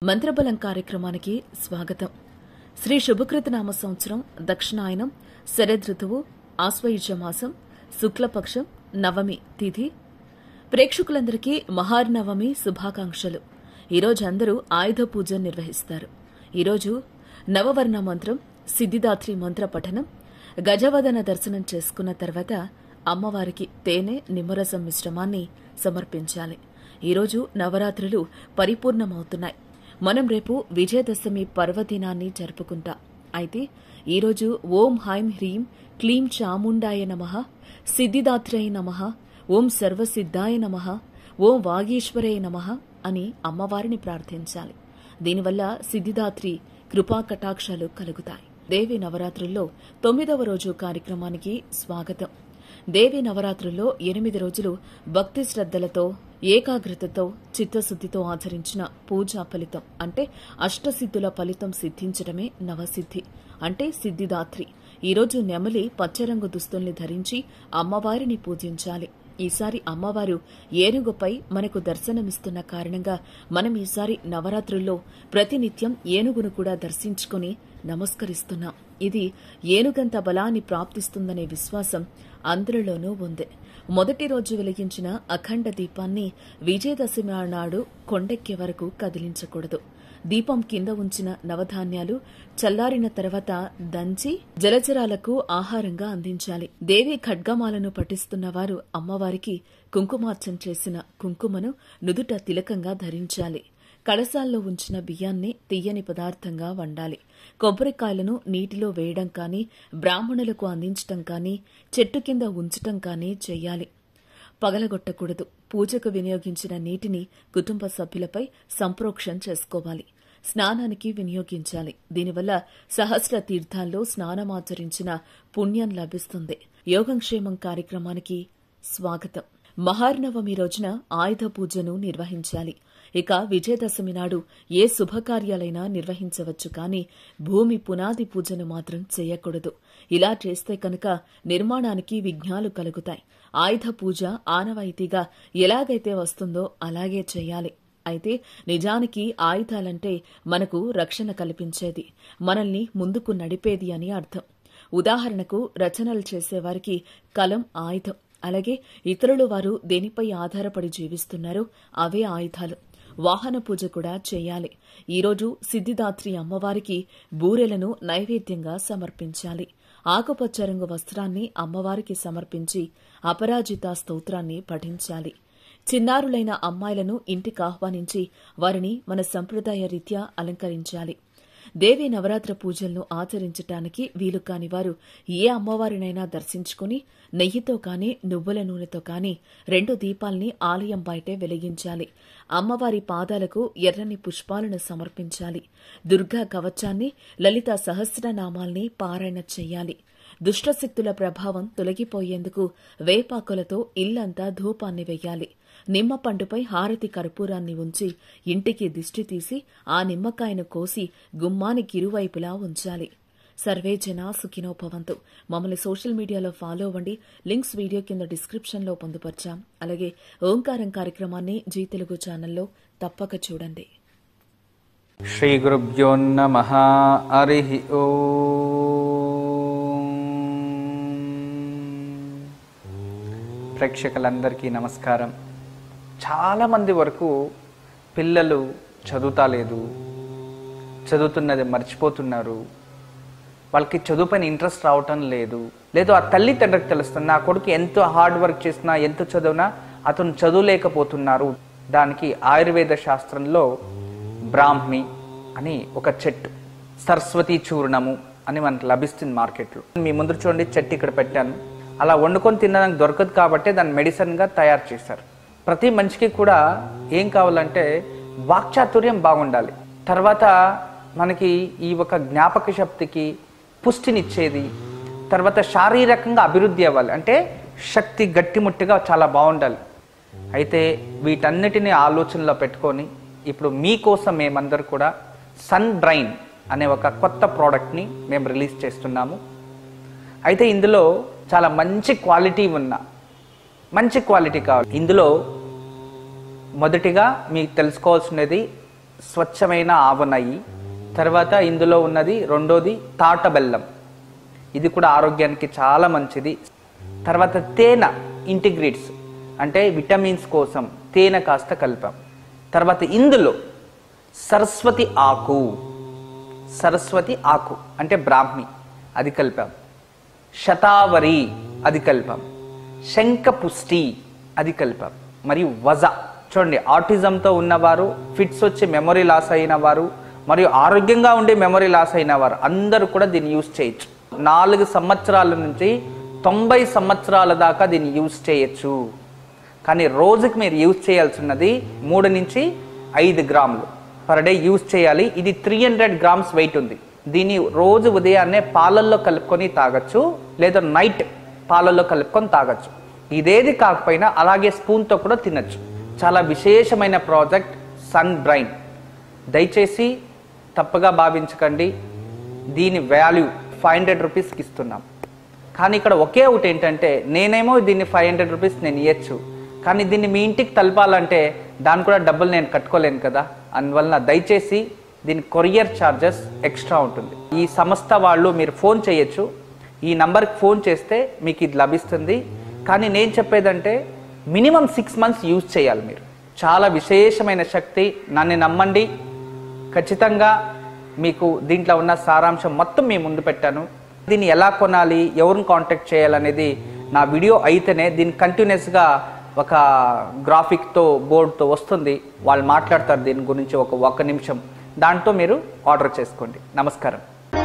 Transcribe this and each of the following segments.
మంత్రబలం కార్యక్రమానికి స్వాగతం శ్రీ శుభకృత నామ సంవత్సరం దక్షిణాయనం శరదృతువు ఆశ్వయుజ మాసం శుక్లపక్షం నవమి తిథి ప్రేక్షకులందరికీ మహార్నవమి శుభాకాంక్షలు ఈరోజు అందరూ ఆయుధ పూజ నిర్వహిస్తారు ఈరోజు నవవర్ణ మంత్రం సిద్ధిదాత్రి మంత్ర పఠనం గజవదన దర్శనం చేసుకున్న తర్వాత అమ్మవారికి తేనె నిమ్మరసం మిశ్రమాన్ని సమర్పించాలి ఈరోజు నవరాత్రులు పరిపూర్ణమవుతున్నాయి మనం రేపు విజయదశమి పర్వదినాన్ని జరుపుకుంటాం అయితే ఈరోజు ఓం హైం హ్రీం క్లీం చాముండాయ నమ సిద్ధిదాత్రయ నమ ఓం సర్వసిద్ధాయ నమ ఓం వాగీశ్వరయ నమ అని అమ్మవారిని ప్రార్థించాలి దీనివల్ల సిద్ధిదాత్రి కృపా కటాక్షాలు కలుగుతాయి దేవి నవరాత్రుల్లో తొమ్మిదవ రోజు కార్యక్రమానికి స్వాగతం దేవి నవరాత్రుల్లో ఎనిమిది రోజులు భక్తి శ్రద్దలతో ఏకాగ్రతతో చిత్తశుద్దితో ఆచరించిన పూజా ఫలితం అంటే అష్టసిద్ధుల ఫలితం సిద్ధించడమే నవసిద్ధి అంటే సిద్ధిదాత్రి ఈరోజు నెమలి పచ్చరంగు దుస్తుల్ని ధరించి అమ్మవారిని పూజించాలి ఈసారి అమ్మవారు ఏనుగుపై మనకు దర్శనమిస్తున్న కారణంగా మనం ఈసారి నవరాత్రుల్లో ప్రతినిత్యం ఏనుగును కూడా దర్శించుకుని నమస్కరిస్తున్నాం ఇది ఏనుగంత బలాన్ని ప్రాప్తిస్తుందనే విశ్వాసం అందరిలోనూ ఉంది మొదటి రోజు వెలిగించిన అఖండ దీపాన్ని విజయదశమి నాడు కొండెక్కే వరకు కదిలించకూడదు దీపం కింద ఉంచిన నవధాన్యాలు చల్లారిన తర్వాత దంచి జలచరాలకు ఆహారంగా అందించాలి దేవి ఖడ్గమాలను పఠిస్తున్న వారు అమ్మవారికి కుంకుమార్చన చేసిన కుంకుమను నుదుట తిలకంగా ధరించాలి కళసాల్లో ఉంచిన బియ్యాన్ని తీయని పదార్థంగా వండాలి కొబ్బరికాయలను నీటిలో వేయడం కానీ బ్రాహ్మణులకు అందించటం కానీ చెట్టు కింద ఉంచటం కానీ చెయ్యాలి పగలగొట్టకూడదు పూజకు వినియోగించిన నీటిని కుటుంబ సభ్యులపై సంప్రోక్షణ చేసుకోవాలి స్నానానికి వినియోగించాలి దీనివల్ల సహస్ర తీర్థాల్లో స్నానమాచరించిన పుణ్యం లభిస్తుంది యోగంక్షేమం కార్యక్రమానికి స్వాగతం మహార్నవమి రోజున ఆయుధ పూజను నిర్వహించాలి ఇక విజయదశమి నాడు ఏ శుభకార్యాలైనా నిర్వహించవచ్చు కానీ భూమి పునాది పూజను మాత్రం చేయకూడదు ఇలా చేస్తే కనుక నిర్మాణానికి విఘ్నాలు కలుగుతాయి ఆయుధ పూజ ఆనవాయితీగా ఎలాగైతే వస్తుందో అలాగే చేయాలి అయితే నిజానికి ఆయుధాలంటే మనకు రక్షణ కల్పించేది మనల్ని ముందుకు నడిపేది అని అర్థం ఉదాహరణకు రచనలు చేసేవారికి కలం ఆయుధం అలాగే ఇతరులు వారు దేనిపై ఆధారపడి జీవిస్తున్నారో అవే ఆయుధాలు వాహన పూజ కూడా చేయాలి ఈరోజు సిద్ధిదాత్రి అమ్మవారికి బూరెలను నైవేద్యంగా సమర్పించాలి ఆకుపచ్చ రంగు వస్త్రాన్ని అమ్మవారికి సమర్పించి అపరాజిత స్తోత్రాన్ని పఠించాలి చిన్నారులైన అమ్మాయిలను ఇంటికి ఆహ్వానించి వారిని మన సంప్రదాయ రీత్యా అలంకరించాలి దేవి నవరాత్ర పూజలను ఆచరించటానికి వీలు కాని వారు ఏ అమ్మవారినైనా దర్శించుకుని నెయ్యితో కాని నువ్వుల నూనెతో కాని రెండు దీపాల్ని ఆలయం బయటే వెలిగించాలి అమ్మవారి పాదాలకు ఎర్రని పుష్పాలను సమర్పించాలి దుర్గా కవచాన్ని లలిత సహస్రనామాల్ని పారాయణ చెయ్యాలి దుష్టశక్తుల ప్రభావం తొలగిపోయేందుకు వేపాకులతో ఇల్లంతా ధూపాన్ని వెయ్యాలి నిమ్మ పండుపై హారతి కర్పూరాన్ని ఉంచి ఇంటికి దిష్టి తీసి ఆ నిమ్మకాయను కోసి గుమ్మానికి ఇరువైపులా ఉంచాలి సర్వే జన సుఖినోభవంతు మమ్మల్ని సోషల్ మీడియాలో ఫాలో అవ్వండి లింక్స్ వీడియో కింద డిస్క్రిప్షన్లో పొందుపర్చాం అలాగే ఓంకారం కార్యక్రమాన్ని జీ తెలుగు ఛానల్లో తప్పక చూడండి శ్రీగురుభ్యో నమ హరి ప్రేక్షకులందరికీ నమస్కారం చాలామంది వరకు పిల్లలు చదువుతాలేదు చదువుతున్నది మర్చిపోతున్నారు వాళ్ళకి చదువు పైన ఇంట్రెస్ట్ రావటం లేదు లేదు ఆ తల్లిదండ్రులకు తెలుస్తుంది నా కొడుకు ఎంతో హార్డ్ వర్క్ చేసినా ఎంత చదివినా అతను చదువులేకపోతున్నారు దానికి ఆయుర్వేద శాస్త్రంలో బ్రాహ్మి అని ఒక చెట్టు సరస్వతి చూర్ణము అని మనకు లభిస్తుంది మార్కెట్లో మీ ముందు చూడండి చెట్టు ఇక్కడ పెట్టాను అలా వండుకొని తినడానికి దొరకదు కాబట్టి దాన్ని మెడిసిన్గా తయారు చేశారు ప్రతి మనిషికి కూడా ఏం కావాలంటే వాక్చాతుర్యం బాగుండాలి తర్వాత మనకి ఈ ఒక జ్ఞాపక శక్తికి పుష్టినిచ్చేది తర్వాత శారీరకంగా అభివృద్ధి అవ్వాలి అంటే శక్తి గట్టిముట్టిగా చాలా బాగుండాలి అయితే వీటన్నిటిని ఆలోచనలో పెట్టుకొని ఇప్పుడు మీకోసం మేమందరూ కూడా సన్ డ్రైన్ అనే ఒక కొత్త ప్రోడక్ట్ని మేము రిలీజ్ చేస్తున్నాము అయితే ఇందులో చాలా మంచి క్వాలిటీ ఉన్న మంచి క్వాలిటీ కావాలి ఇందులో మొదటిగా మీకు తెలుసుకోవాల్సినది స్వచ్ఛమైన ఆవు నెయ్యి తర్వాత ఇందులో ఉన్నది రెండోది తాట బెల్లం ఇది కూడా ఆరోగ్యానికి చాలా మంచిది తర్వాత తేనె ఇంటిగ్రేట్స్ అంటే విటమిన్స్ కోసం తేనె కాస్త కలిపాం తర్వాత ఇందులో సరస్వతి ఆకు సరస్వతి ఆకు అంటే బ్రాహ్మి అది కలిపాం శతావరి అది కలిపాం శంఖపుష్టి అది కలిపాం మరియు వజ చూడండి ఆటిజంతో ఉన్నవారు ఫిట్స్ వచ్చి మెమొరీ లాస్ అయిన వారు మరియు ఆరోగ్యంగా ఉండే మెమొరీ లాస్ అయిన వారు అందరూ కూడా దీన్ని యూజ్ చేయొచ్చు నాలుగు సంవత్సరాల నుంచి తొంభై సంవత్సరాల దాకా దీన్ని యూజ్ చేయొచ్చు కానీ రోజుకి మీరు యూజ్ చేయాల్సినది మూడు నుంచి ఐదు గ్రాములు పర్ డే యూజ్ చేయాలి ఇది త్రీ హండ్రెడ్ గ్రామ్స్ వెయిట్ ఉంది దీన్ని రోజు ఉదయాన్నే పాలల్లో కలుపుకొని తాగొచ్చు లేదా నైట్ పాలల్లో కలుపుకొని తాగొచ్చు ఇదేది కాకపోయినా అలాగే స్పూన్తో కూడా తినచ్చు చాలా విశేషమైన ప్రాజెక్ట్ సన్ బ్రైన్ దయచేసి తప్పుగా భావించకండి దీని వాల్యూ ఫైవ్ హండ్రెడ్ రూపీస్కి ఇస్తున్నాం కానీ ఇక్కడ ఒకే ఒకటి ఏంటంటే నేనేమో దీన్ని ఫైవ్ హండ్రెడ్ రూపీస్ నేను ఇవ్వచ్చు కానీ దీన్ని మీ ఇంటికి తలపాలంటే దాని కూడా డబ్బులు నేను కట్టుకోలేను కదా అందువలన దయచేసి దీని కొరియర్ ఛార్జెస్ ఎక్స్ట్రా ఉంటుంది ఈ సంస్థ వాళ్ళు మీరు ఫోన్ చేయొచ్చు ఈ నంబర్కి ఫోన్ చేస్తే మీకు ఇది లభిస్తుంది కానీ నేను చెప్పేదంటే మినిమం సిక్స్ మంత్స్ యూజ్ చేయాలి మీరు చాలా విశేషమైన శక్తి నన్ను నమ్మండి ఖచ్చితంగా మీకు దీంట్లో ఉన్న సారాంశం మొత్తం మీ ముందు పెట్టాను దీన్ని ఎలా కొనాలి ఎవరిని కాంటాక్ట్ చేయాలనేది నా వీడియో అయితేనే దీన్ని కంటిన్యూస్గా ఒక గ్రాఫిక్తో బోర్డుతో వస్తుంది వాళ్ళు మాట్లాడతారు దీని గురించి ఒక ఒక నిమిషం దాంతో మీరు ఆర్డర్ చేసుకోండి నమస్కారం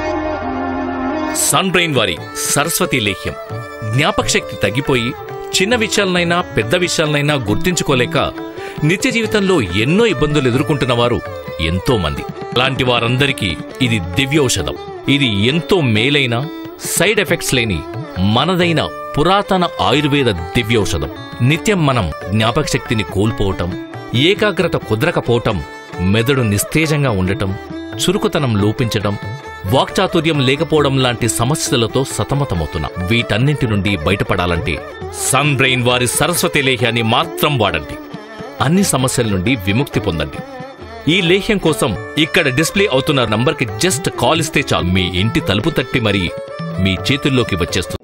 సన్ బ్రెయిన్ వారి సరస్వతి లేహ్యం జ్ఞాపక శక్తి తగ్గిపోయి చిన్న విషయాలనైనా పెద్ద విషయాలనైనా గుర్తించుకోలేక నిత్య జీవితంలో ఎన్నో ఇబ్బందులు ఎదుర్కొంటున్న వారు ఎంతో మంది అలాంటి వారందరికీ ఇది దివ్యౌషధం ఇది ఎంతో మేలైన సైడ్ ఎఫెక్ట్స్ లేని మనదైన పురాతన ఆయుర్వేద దివ్యౌషధం నిత్యం మనం జ్ఞాపక శక్తిని కోల్పోవటం ఏకాగ్రత కుదరకపోవటం మెదడు నిస్తేజంగా ఉండటం చురుకుతనం లోపించడం వాక్చాతుర్యం లేకపోవడం లాంటి సమస్యలతో సతమతమవుతున్నా వీటన్నింటి నుండి బయటపడాలంటే సన్ బ్రెయిన్ వారి సరస్వతి లేహ్యాన్ని మాత్రం వాడండి అన్ని సమస్యల నుండి విముక్తి పొందండి ఈ లేహ్యం కోసం ఇక్కడ డిస్ప్లే అవుతున్న నంబర్కి జస్ట్ కాల్ ఇస్తే చాలు మీ ఇంటి తలుపు తట్టి మరీ మీ చేతుల్లోకి వచ్చేస్తుంది